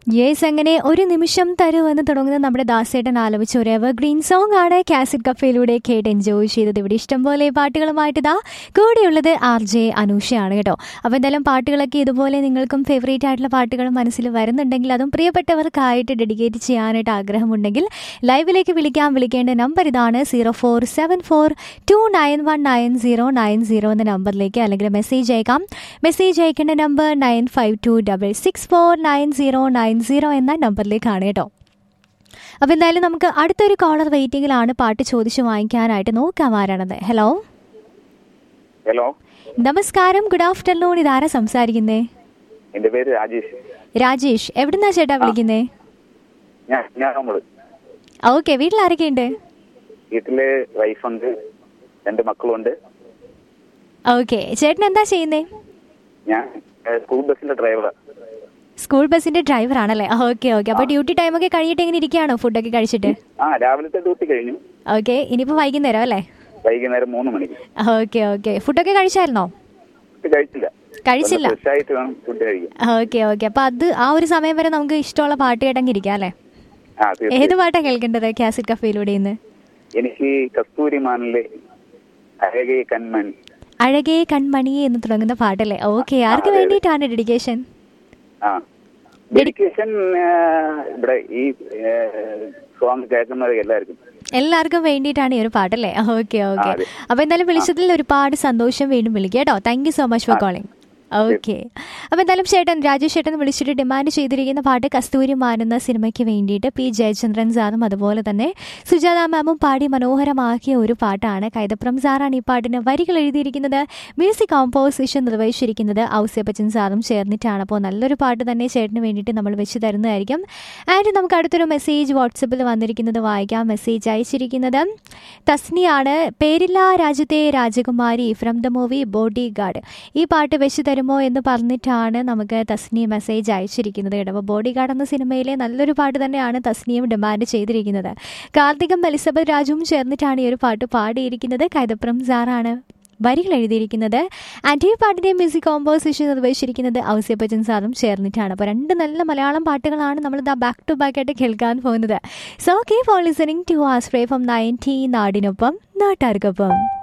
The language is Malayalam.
യേസ് അങ്ങനെ ഒരു നിമിഷം തരൂ എന്ന് തുടങ്ങുന്ന നമ്മുടെ ദാസേട്ടൻ ആലപിച്ച ഒരു എവർഗ്രീൻ സോങ് ആണ് കാസറ്റ് കഫയിലൂടെ കേട്ട് എൻജോയ് ചെയ്തത് ഇവിടെ ഇഷ്ടംപോലെ പാട്ടുകളുമായിട്ട് ഇതാ കൂടെയുള്ളത് ആർ ജെ അനൂഷയാണ് കേട്ടോ അപ്പോൾ എന്തായാലും പാട്ടുകളൊക്കെ ഇതുപോലെ നിങ്ങൾക്കും ഫേവറേറ്റ് ആയിട്ടുള്ള പാട്ടുകൾ മനസ്സിൽ വരുന്നുണ്ടെങ്കിൽ അതും പ്രിയപ്പെട്ടവർക്കായിട്ട് ഡെഡിക്കേറ്റ് ചെയ്യാനായിട്ട് ആഗ്രഹമുണ്ടെങ്കിൽ ലൈവിലേക്ക് വിളിക്കാൻ വിളിക്കേണ്ട നമ്പർ ഇതാണ് zero four seven four two nine one nine zero nine zero എന്ന നമ്പറിലേക്ക് അല്ലെങ്കിൽ മെസ്സേജ് അയക്കാം മെസ്സേജ് അയക്കേണ്ട number nine five two double six four nine zero nine zero എന്ന നമ്പറിലേക്കാണ് കേട്ടോ അപ്പോൾ എന്തായാലും നമുക്ക് അടുത്തൊരു കോളർ വെയിറ്റിംഗിലാണ് പാട്ട് ചോദിച്ചു വാങ്ങിക്കാനായിട്ട് നോക്കാം ആരാണത് ഹലോ ഹലോ നമസ്കാരം ഗുഡ് ആഫ്റ്റർനൂൺ ഇതാരാ സംസാരിക്കുന്നേ എന്റെ പേര് രാജേഷ് രാജേഷ് എവിടുന്നാ ചേട്ടാ വിളിക്കുന്നേ ഞാൻ ഞാൻ നമ്മള് ഓക്കെ വീട്ടിൽ ആരൊക്കെയുണ്ട് വീട്ടില് വൈഫുണ്ട് രണ്ട് മക്കളുണ്ട് ഓക്കെ ചേട്ടൻ എന്താ ചെയ്യുന്നേ ഞാൻ ഏഹ്, സ്കൂൾ ബസ്സിന്റെ ഡ്രൈവറാ സ്കൂൾ ബസ്സിന്റെ ഡ്രൈവർ ആണല്ലേ ഓക്കെ ഓക്കെ അപ്പോൾ ഡ്യൂട്ടി ടൈമൊക്കെ കഴിഞ്ഞിട്ട് ഇങ്ങനെ ഇരിക്കുകയാണോ ഫുഡൊക്കെ കഴിച്ചിട്ട് ആ രാവിലത്തെ ഡ്യൂട്ടി കഴിഞ്ഞു ഓക്കെ ഇനിയിപ്പോൾ വൈകുന്നേരം അല്ലേ വൈകുന്നേരം മൂന്ന് മണിക്ക് ഓക്കെ ഓക്കെ ഫുഡൊക്കെ കഴിച്ചായിരുന്നോ ഫുഡ് കഴിച്ചില്ല കഴിച്ചില്ല ഫ്രഷ് ആയിട്ട് വേണം ഫുഡ് കഴിക്കാൻ ഓക്കെ ഓക്കെ അപ്പൊ അത് ആ ഒരു സമയം വരെ നമുക്ക് ഇഷ്ടമുള്ള പാട്ട് കേട്ടങ്ങ് ഇരിക്കാം അല്ലേ ആ ഏത് തീർച്ചയായും പാട്ടാ കേൾക്കേണ്ടത് കാസറ്റ് കഫയിലൂടെ ഇന്ന് എനിക്ക് കസ്തൂരി മാനിലെ അഴകെ കൺമൺ അഴകേ കൺമണിയെ എന്ന് തുടങ്ങുന്ന പാട്ടല്ലേ ഓക്കെ ആർക്ക് അതെ, അതെ. വേണ്ടിയിട്ടാണ് ഡെഡിക്കേഷൻ ആ ഡെഡിക്കേഷൻ ഇവിടെ ഈ സോങ് കേൾക്കുന്നത് എല്ലാവർക്കും എല്ലാവർക്കും വേണ്ടിയിട്ടാണ് ഈ ഒരു പാട്ടല്ലേ ഓക്കെ ഓക്കെ അതെ. അപ്പൊ എന്തായാലും വിളിച്ചതിൽ ഒരുപാട് സന്തോഷം വീണ്ടും വിളിക്കുക കേട്ടോ thank you so much for calling okay അപ്പോൾ എന്തായാലും ചേട്ടൻ രാജേഷ് ചേട്ടൻ വിളിച്ചിട്ട് ഡിമാൻഡ് ചെയ്തിരിക്കുന്ന പാട്ട് കസ്തൂരി മാൻ എന്ന സിനിമയ്ക്ക് വേണ്ടിയിട്ട് പി ജയചന്ദ്രൻ സാറും അതുപോലെ തന്നെ സുജാത മാമും പാടി മനോഹരമാക്കിയ ഒരു പാട്ടാണ് കൈതപ്രം സാറാണ് ഈ പാട്ടിന് വരികൾ എഴുതിയിരിക്കുന്നത് മ്യൂസിക് കോമ്പോസിഷൻ നിർവഹിച്ചിരിക്കുന്നത് ഔസ്യപ്പച്ചൻ സാറും ചേർന്നിട്ടാണ് അപ്പോൾ നല്ലൊരു പാട്ട് തന്നെ ചേട്ടന് വേണ്ടിയിട്ട് നമ്മൾ വെച്ച് തരുന്നതായിരിക്കും ആൻഡ് നമുക്ക് അടുത്തൊരു മെസ്സേജ് വാട്സപ്പിൽ വന്നിരിക്കുന്നത് വായിക്കാം മെസ്സേജ് അയച്ചിരിക്കുന്നത് തസ്നിയാണ് പേരില്ല രാജ്യത്തെ രാജകുമാരി from the movie bodyguard ഈ പാട്ട് വെച്ച് തരുമോ എന്ന് പറഞ്ഞിട്ടാണ് നമുക്ക് തസ്നി മെസ്സേജ് അയച്ചിരിക്കുന്നത് കേട്ടോ അപ്പോൾ ബോഡി ഗാർഡ് എന്ന സിനിമയിലെ നല്ലൊരു പാട്ട് തന്നെയാണ് തസ്നിയും ഡിമാൻഡ് ചെയ്തിരിക്കുന്നത് കാർത്തികം എലിസബത്ത് രാജുവും ചേർന്നിട്ടാണ് ഈ ഒരു പാട്ട് പാടിയിരിക്കുന്നത് കൈതപ്രം സാറാണ് വരികൾ എഴുതിയിരിക്കുന്നത് ആൻഡ് ഈ പാട്ടിൻ്റെ മ്യൂസിക് കോമ്പോസിഷൻ നിർവഹിച്ചിരിക്കുന്നത് ഔസ്യപ്പച്ചൻ സാറും ചേർന്നിട്ടാണ് അപ്പോൾ രണ്ട് നല്ല മലയാളം പാട്ടുകളാണ് നമ്മൾ ഇതാ ബാക്ക് ടു ബാക്ക് ആയിട്ട് കേൾക്കാൻ പോകുന്നത് so keep on listening to ആസ്ട്രേ ഫ്രം നയൻറ്റി നാടിനൊപ്പം നാട്ടാർക്കൊപ്പം